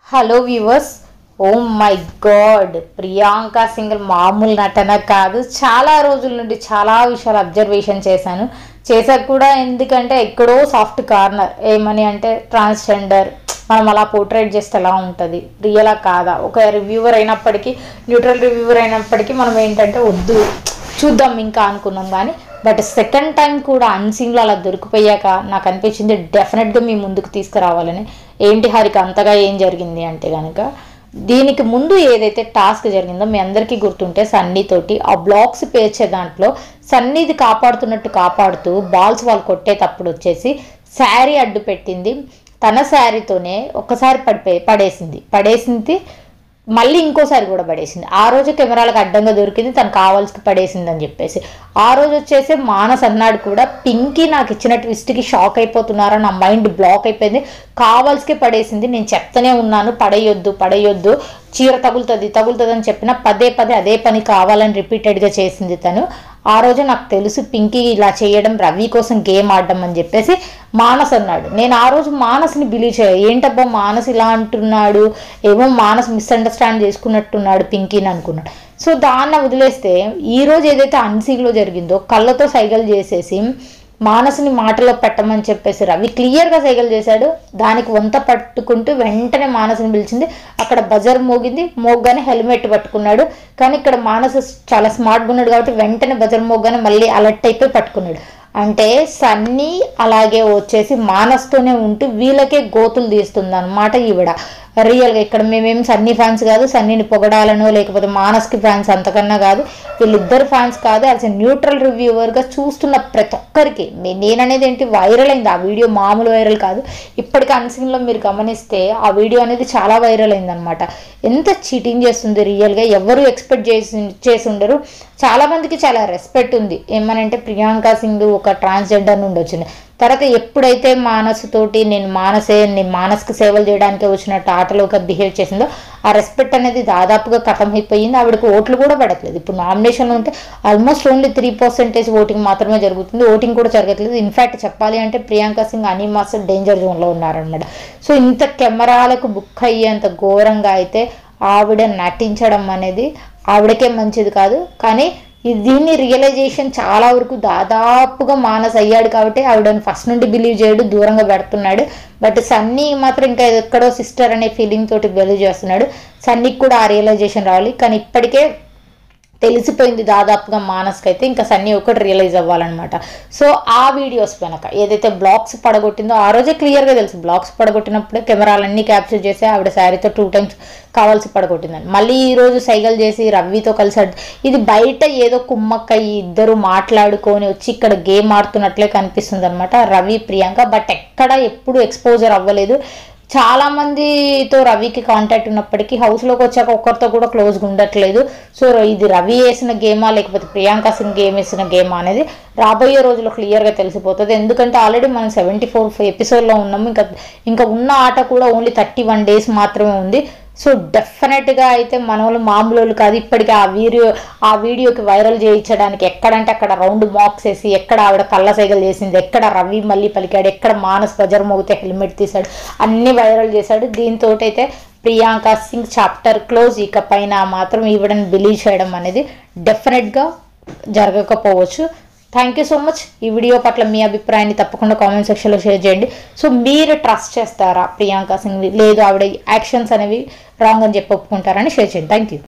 hello viewers oh my god Priyanka Singh మామూలు నటన కాదు చాలా రోజుల నుండి చాలా విషయాలు అబ్జర్వేషన్ చేశాను చేశాక కూడా ఎందుకంటే ఎక్కడో సాఫ్ట్ కార్నర్ ఏమని అంటే ట్రాన్స్జెండర్ మనం అలా పోర్ట్రేట్ చేస్తే ఎలా ఉంటుంది రియలా కాదా ఒక రివ్యూవర్ అయినప్పటికీ న్యూట్రల్ రివ్యూవర్ అయినప్పటికీ మనం ఏంటంటే వద్దు చూద్దాం ఇంకా అనుకున్నాం కానీ బట్ సెకండ్ టైం కూడా అన్సీన్లో అలా దొరికిపోయాక నాకు అనిపించింది డెఫినెట్గా మీ ముందుకు తీసుకురావాలని ఏంటి హరికి అంతగా ఏం జరిగింది అంటే కనుక దీనికి ముందు ఏదైతే టాస్క్ జరిగిందో మీ అందరికీ గుర్తుంటే సన్నీ తోటి ఆ బ్లాక్స్ పేర్చే దాంట్లో సన్నీది కాపాడుతున్నట్టు కాపాడుతూ బాల్స్ వాళ్ళు కొట్టేటప్పుడు వచ్చేసి శారీ అడ్డు పెట్టింది తన శారీతోనే ఒక్కసారి పడిపోయి పడేసింది పడేసింది మళ్ళీ ఇంకోసారి కూడా పడేసింది ఆ రోజు కెమెరాలకు అడ్డంగా దొరికింది తను కావాల్సి పడేసింది అని చెప్పేసి ఆ రోజు వచ్చేసి మానస్ అన్నాడు కూడా పింకీ నాకు ఇచ్చిన ట్విస్ట్కి షాక్ అయిపోతున్నారా నా మైండ్ బ్లాక్ అయిపోయింది కావాల్సికే పడేసింది నేను చెప్తూనే ఉన్నాను పడేయొద్దు పడేయొద్దు చీర తగులుతుంది తగులుతుంది అని చెప్పిన పదే పదే అదే పని కావాలని రిపీటెడ్గా చేసింది తను ఆ రోజు నాకు తెలుసు పింకీ ఇలా చేయడం రవి కోసం గేమ్ ఆడడం అని చెప్పేసి మానస్ అన్నాడు నేను ఆ రోజు మానస్ని బిలీవ్ చేయ ఏంటబ్బా మానస్ ఇలా అంటున్నాడు ఏమో మానస్ మిస్అండర్స్టాండ్ చేసుకున్నట్టున్నాడు పింకీని అనుకున్నాడు సో దాన్ని వదిలేస్తే ఈ రోజు ఏదైతే అన్సీలో జరిగిందో కళ్ళతో సైగలు చేసేసి మానసుని మాటలో పెట్టమని చెప్పేసి రవి క్లియర్గా సైగలు చేశాడు దానికి వంత పట్టుకుంటూ వెంటనే మానసుని పిలిచింది అక్కడ బజర్ మోగింది మోగ్గానే హెల్మెట్ పట్టుకున్నాడు కానీ ఇక్కడ మానసు చాలా స్మార్ట్గా ఉన్నాడు కాబట్టి వెంటనే బజర్ మోగ్గానే మళ్ళీ అలర్ట్ అయిపోయి పట్టుకున్నాడు అంటే సన్నీ అలాగే వచ్చేసి మానస్తోనే ఉంటూ వీళ్ళకే గోతులు తీస్తుంది అనమాట ఈవిడ రియల్గా ఇక్కడ మేమేం సన్నీ ఫ్యాన్స్ కాదు సన్నీని పొగడాలనో లేకపోతే మానస్కి ఫ్యాన్స్ అంతకన్నా కాదు వీళ్ళిద్దరు ఫ్యాన్స్ కాదు యాజ్ ఎ న్యూట్రల్ రివ్యూవర్గా చూస్తున్న ప్రతి ఒక్కరికి నే- నేననేది ఏంటి వైరల్ అయింది ఆ వీడియో మామూలు వైరల్ కాదు ఇప్పటికీ అన్సీన్లో మీరు గమనిస్తే ఆ వీడియో అనేది చాలా వైరల్ అయిందనమాట ఎంత చీటింగ్ చేస్తుంది రియల్గా ఎవరు ఎక్స్పెక్ట్ చేసి చేసి ఉండరు చాలా మందికి చాలా రెస్పెక్ట్ ఉంది ఏమనంటే ప్రియాంక సింగ్ ఒక ట్రాన్స్జెండర్ నుండి వచ్చింది తర్వాత ఎప్పుడైతే మానసుతోటి నేను మానసే నేను మానస్కి సేవలు చేయడానికి వచ్చినట్టు ఆటలోకి బిహేవ్ చేసిందో ఆ రెస్పెక్ట్ అనేది దాదాపుగా ఖతం అయిపోయింది ఆవిడకి ఓట్లు కూడా పడట్లేదు ఇప్పుడు నామినేషన్లో ఉంటే almost only three percentage voting మాత్రమే జరుగుతుంది ఓటింగ్ కూడా జరగట్లేదు ఇన్ఫాక్ట్ చెప్పాలి అంటే ప్రియాంక సింగ్ అని మాస్టర్ డేంజర్ జోన్లో ఉన్నారనమాట సో ఇంత కెమెరాలకు బుక్ అయ్యేంత ఘోరంగా అయితే ఆవిడ నటించడం అనేది ఆవిడకే మంచిది కాదు కానీ ఇది దీన్ని రియలైజేషన్ చాలా వరకు దాదాపుగా మానస్ అయ్యాడు కాబట్టి ఆవిడని ఫస్ట్ నుండి బిలీవ్ చేయడు దూరంగా పెడుతున్నాడు బట్ సన్నీ మాత్రం ఇంకా ఎక్కడో సిస్టర్ అనే ఫీలింగ్ తోటి బిలీవ్ చేస్తున్నాడు సన్నీకి కూడా ఆ రియలైజేషన్ రావాలి కానీ ఇప్పటికే తెలిసిపోయింది దాదాపుగా మానస్కి అయితే ఇంకా సన్నీ ఒకటి రియలైజ్ అవ్వాలన్నమాట సో ఆ వీడియోస్ వెనక ఏదైతే బ్లాక్స్ పడగొట్టిందో ఆ రోజే క్లియర్గా తెలుసు బ్లాక్స్ పడగొట్టినప్పుడే కెమెరాలన్నీ క్యాప్చర్ చేసి ఆవిడ శారీతో టూ టైమ్స్ కావాల్సి పడగొట్టిందని మళ్ళీ ఈ రోజు సైగల్ చేసి రవితో కలిసి ఆడు- ఇది బయట ఏదో కుమ్మక్కయ్యి ఇద్దరు మాట్లాడుకొని వచ్చి ఇక్కడ గేమ్ ఆడుతున్నట్లే కనిపిస్తుంది అనమాట రవి ప్రియాంక బట్ ఎక్కడ ఎప్పుడు ఎక్స్పోజర్ అవ్వలేదు చాలా మందితో రవికి కాంటాక్ట్ ఉన్నప్పటికీ హౌస్లోకి వచ్చాక ఒక్కరితో కూడా క్లోజ్గా ఉండట్లేదు సో ఇది రవి వేసిన గేమా లేకపోతే ప్రియాంక సింగ్ గేమ్ వేసిన గేమా అనేది రాబోయే రోజుల్లో క్లియర్గా తెలిసిపోతుంది ఎందుకంటే ఆల్రెడీ మనం సెవెంటీ ఫోర్ ఎపిసోడ్లో ఉన్నాము ఇంకా ఇంకా ఉన్న ఆట కూడా ఓన్లీ థర్టీ వన్ డేస్ మాత్రమే ఉంది సో డెఫినెట్గా అయితే మన వాళ్ళు మామూలు వాళ్ళు కాదు ఇప్పటికీ ఆ వీడియో ఆ వీడియోకి వైరల్ చేయించడానికి ఎక్కడంటే అక్కడ రౌండ్ మాక్స్ వేసి ఎక్కడ ఆవిడ కళ్ళ సైగలు చేసింది ఎక్కడ రవి మళ్ళీ పలికాడు ఎక్కడ మానస్ బజర్ మోగితే హెల్మెట్ తీశాడు అన్నీ వైరల్ చేశాడు దీంతో అయితే ప్రియాంక సింగ్ చాప్టర్ క్లోజ్ ఇక పైన మాత్రం ఈవిడని బిలీవ్ చేయడం అనేది డెఫినెట్గా జరగకపోవచ్చు థ్యాంక్ యూ సో మచ్ ఈ వీడియో పట్ల మీ అభిప్రాయాన్ని తప్పకుండా కామెంట్ సెక్షన్లో షేర్ చేయండి సో మీరు ట్రస్ట్ చేస్తారా ప్రియాంక సింగ్ లేదు ఆవిడ యాక్షన్స్ అనేవి రాంగ్ అని చెప్పి ఒప్పుకుంటారని షేర్ చేయండి థ్యాంక్ యూ